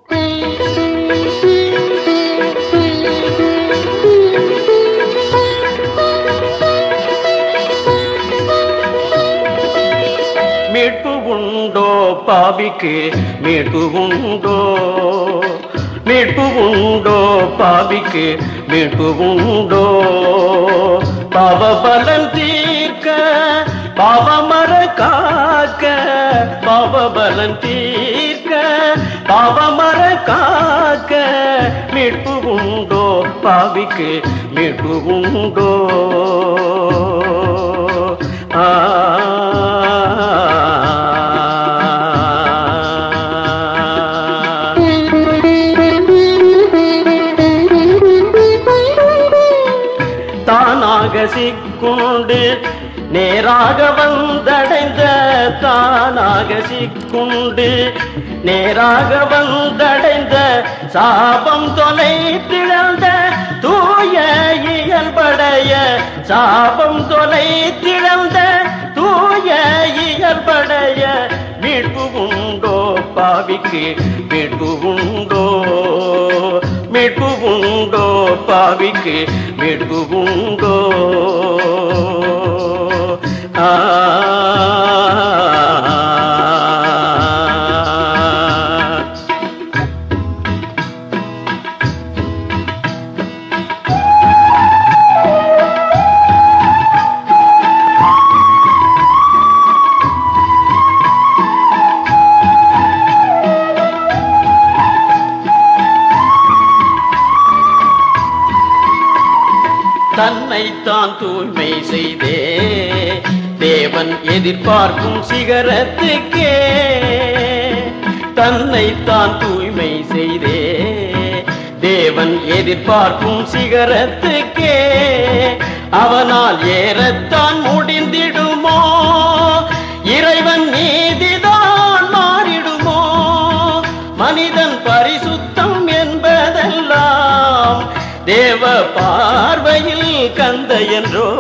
மீட்பு உண்டோ பாவிக்கு மீட்பு உண்டோ மீட்பு உண்டோ பாவிக்கு மீட்பு உண்டோ பாவ பலன் தீர்க்க பாவமர காக்க பாவ பலன் தீர்க்க பாவமர காக்க மீட்பு உண்டோ பாவிக்கு மீட்பு உண்டோ ஆ தானாக சிக்குண்டு நேராக வந்தடைந்த தானாக சிக்குண்டு நேராக வந்தடைந்த சாபம் தொலை திழந்த தூய இயல்படைய சாபம் தொலை திழந்த தூய இயல்படைய மீட்பு உண்டோ பாவிக்கு மீட்பு உண்டோ மீட்பு உண்டோ பாவிக்கு மீட்பு உண்டோ ஆ தன்னைத்தான் தூய்மை செய்தே தேவன் எதிர்பார்க்கும் சிகரத்துக்கே தன்னைத்தான் தூய்மை செய்தே தேவன் எதிர்பார்க்கும் சிகரத்துக்கே அவனால் ஏறத்தான் முடிந்திடுமோ இறைவன் நீதிதான் மாறிடுமோ மனிதன் பரிசுத்தம் என்பதெல்லாம் தேவ பார்வையில் கந்த என்றோ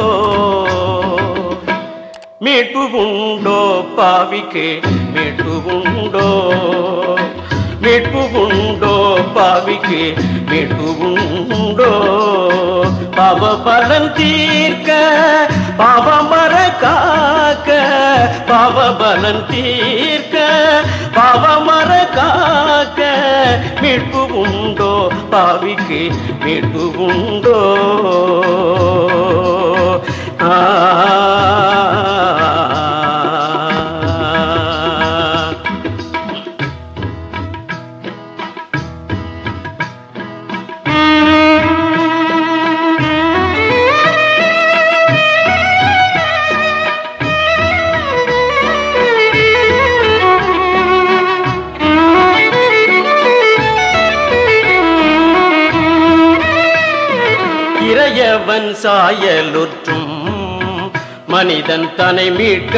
மீட்பு உண்டோ பாவிக்கு மீட்பு உண்டோ மீட்பு உண்டோ பாவிக்கு மீட்பு உண்டோ பாவ பலன் தீர்க்க பாவமர காக்க பாவ பலன் தீர்க்க பாவமர காக்க மீட்பு உண்டோ பாவிக்கு மீட்பு உண்டோ ஆ இறையவன் சாயலுற்றும் மனிதன் தன்னை மீட்க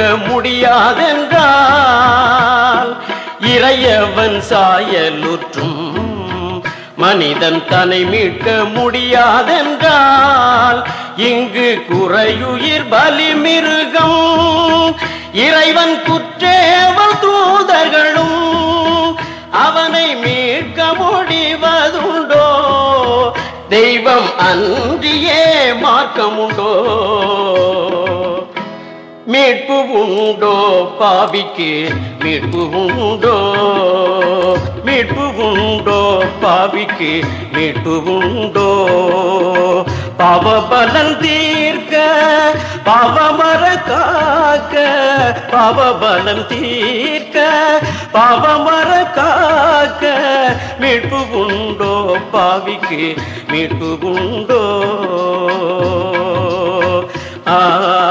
முடியாதென்றால் இறையவன் சாயலுற்றும் மனிதன் தன்னை மீட்க முடியாதென்றால் இங்கு குறையுயிர் பலி மிருகம் இறைவன் குற்றேவல் தூதர்களும் அவனை மீட்க முடிவதுண்டோ தெய்வம் அன்றியே மார்க்கமுண்டோ மீட்பு உண்டோ பாவிக்கு மீட்பு உண்டோ மீட்பு உண்டோ பாவிக்கு மீட்பு உண்டோ பாவ பலன் தீர்க்க பாவமர காக்க பாவ பலன் தீர்க்க பாவமர காக்க மீட்பு உண்டோ பாவிக்கு மீட்பு உண்டோ ஆ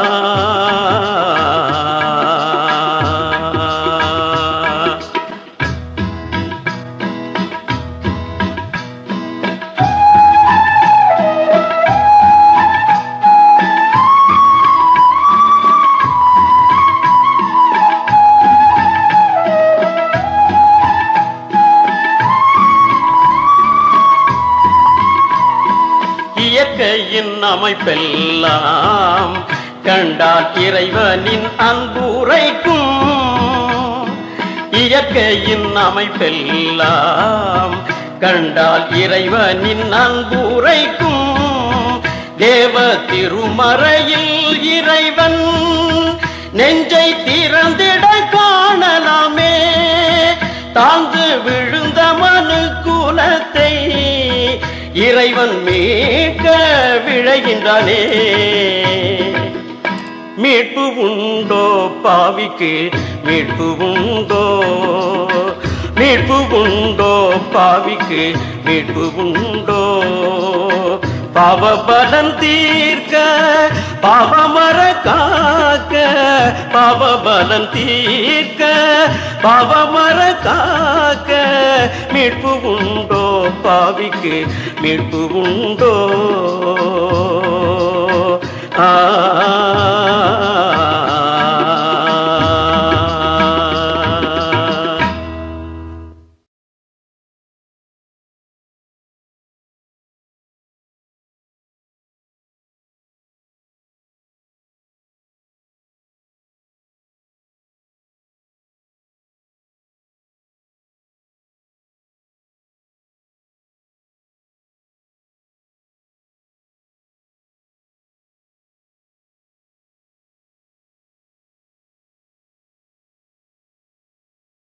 இயற்கையின் அமைப்பெல்லாம் கண்டால் இறைவனின் அன்புரைக்கும் இயற்கை இயற்கையின் அமைப்பெல்லாம் கண்டால் இறைவனின் அன்புரைக்கும் தேவ திருமறையில் இறைவன் நெஞ்சை திறந்திட காணலாமே தாழ்ந்து விழுந்த மனு குலத்தை இறைவன் மீட்க விழைகின்றானே மீட்பு உண்டோ பாவிக்கு மீட்பு உண்டோ மீட்பு உண்டோ பாவிக்கு மீட்பு உண்டோ பாவபலம் தீர்க்க பாவமர காக்க பாவபலம் தீர்க்க பாவமர காக்க மீட்பு உண்டோ பாவிக்கு மீட்பு உண்டோ ஆ